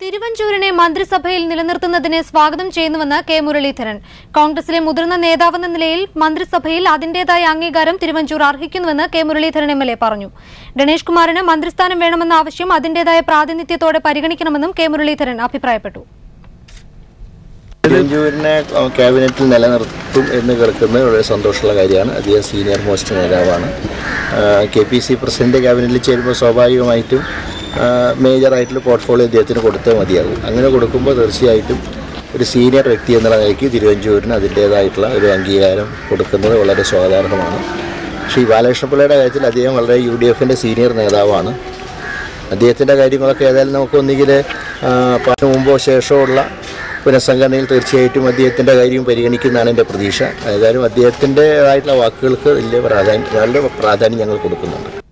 തിരുവഞ്ചൂരിനെ മന്ത്രിസഭയിൽ നിലനിർത്തുന്നതിനെ സ്വാഗതം ചെയ്യുന്നുവെന്ന് കെ മുരളീധരൻ കോൺഗ്രസിലെ മുതിർന്ന നേതാവെന്ന നിലയിൽ മന്ത്രിസഭയിൽ അതിന്റേതായ അംഗീകാരം തിരുവഞ്ചൂർ അർഹിക്കുന്നുവെന്ന് K Muraleedharan M L A പറഞ്ഞു ഗണേഷ് കുമാറിന് മന്ത്രിസ്ഥാനം വേണമെന്ന ആവശ്യം അതിന്റേതായ പ്രാതിനിധ്യത്തോടെ പരിഗണിക്കണമെന്നും കെ മുരളീധരൻ അഭിപ്രായപ്പെട്ടു തിരുവഞ്ചൂരിനെ ക്യാബിനറ്റിൽ നിലനിർത്തും എന്ന് കേൾക്കുന്നത് വളരെ സന്തോഷമുള്ള കാര്യമാണ് അദ്ദേഹം സീനിയർ മോസ്റ്റ് നേതാവാണ് കെ പി സി പ്രസിഡന്റ് ക്യാബിനറ്റിൽ ചേരുമ്പോൾ സ്വാഭാവികമായിട്ടും ആ, മേജറായിട്ടുള്ള പോർട്ട്ഫോളിയോ അദ്ദേഹത്തിന് കൊടുത്തേ മതിയാകും അങ്ങനെ കൊടുക്കുമ്പോൾ തീർച്ചയായിട്ടും ഒരു സീനിയർ വ്യക്തി എന്നുള്ള നിലയ്ക്ക് തിരുവഞ്ചൂരിന് അതിൻ്റേതായിട്ടുള്ള ഒരു അംഗീകാരം കൊടുക്കുന്നത് വളരെ സ്വാഗതാർഹമാണ് ശ്രീ ബാലകൃഷ്ണപിള്ളയുടെ കാര്യത്തിൽ അദ്ദേഹം വളരെ യു ഡി എഫിൻ്റെ സീനിയർ നേതാവാണ് അദ്ദേഹത്തിൻ്റെ കാര്യങ്ങളൊക്കെ ഏതായാലും നമുക്ക് ഒന്നുകിൽ പാട്ടിന് മുമ്പോ ശേഷമോ ഉള്ള പുനഃസംഘടനയിൽ തീർച്ചയായിട്ടും അദ്ദേഹത്തിൻ്റെ കാര്യം പരിഗണിക്കുന്നതാണ് എൻ്റെ പ്രതീക്ഷ ഏതായാലും അദ്ദേഹത്തിൻ്റെതായിട്ടുള്ള വാക്കുകൾക്ക് വലിയ പ്രാധാന്യം നല്ല പ്രാധാന്യം ഞങ്ങൾ കൊടുക്കുന്നുണ്ട്